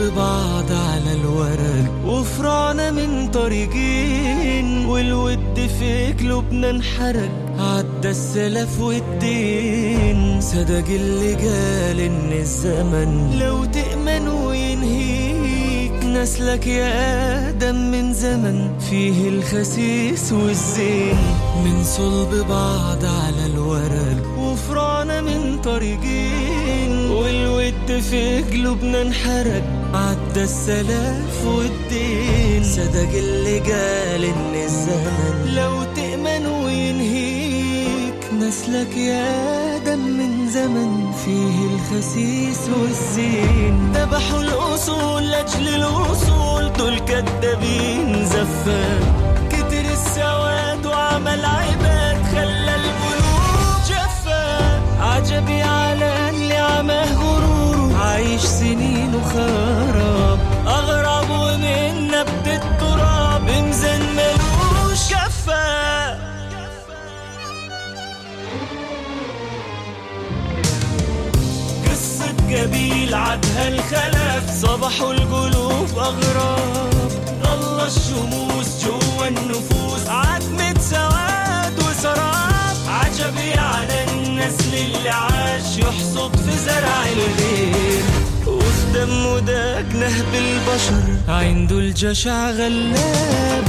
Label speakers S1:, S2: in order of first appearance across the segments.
S1: بعض على الورق وفرعنا من طريقين والود في قلوبنا انحرق عدى السلف والدين صدق اللي قال ان الزمن لو تأمن وينهيك نسلك يا آدم من زمن فيه الخسيس والزين من صلب بعض على الورق وفرعنا من طريقين والود في قلوبنا انحرق عدى السلف والدين صدق اللي قال ان الزمن لو تأمن وينهيك نسلك يا آدم من زمن فيه الخسيس والزين ذبحوا الأصول لأجل الوصول دول كدابين زفان كتر السواد وعمل عباد خلى القلوب جفا عجبي على اللي عماه غروره عايش سنين وخراب أغرب ومن نبت التراب ميزان ملوش كفا قصة جبيل عدها الخلف صبحوا القلوب أغراب ضل الشموس جوا النفوس عتمة سواد وسراب عجبي على النسل اللي عاش يحصد في زرع الغير وفي دمه داق نهب البشر عنده الجشع غلاب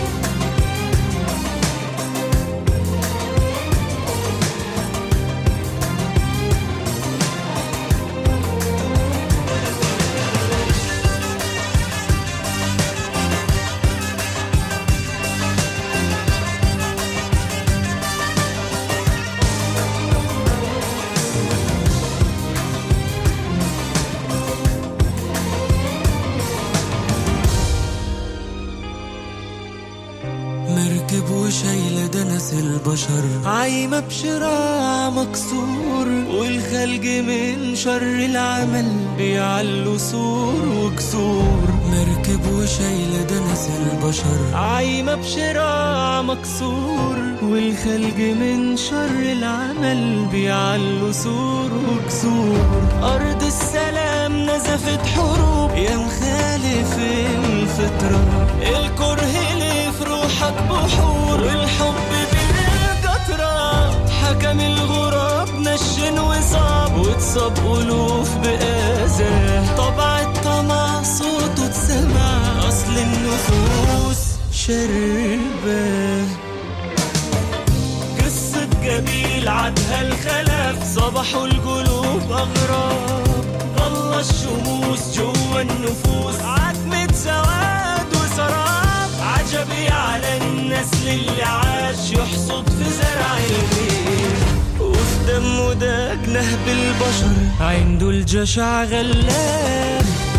S1: مركب وشايلة دنس البشر عايمة بشراع مكسور والخلق من شر العمل بيعلوا سور وكسور مركب وشايلة دنس البشر عايمة بشراع مكسور والخلق من شر العمل بيعلوا سور وكسور أرض السلام نزفت حروب يا مخالف الفطرة الكره ليه في روحك بحور والحب بالقطرة حكم الغراب نشن وصاب واتصاب ألوف بأذى طبع الطمع صوته اتسمع أصل النفوس شربة قصة جميل عدها الخلف صبحوا القلوب أغراب ضل الشموس جوا النفوس عتمة سواد وسراب عجبي على النسل اللي عاش يحصد في زرع الغير وفي دمه داق نهب البشر عنده الجشع غلاب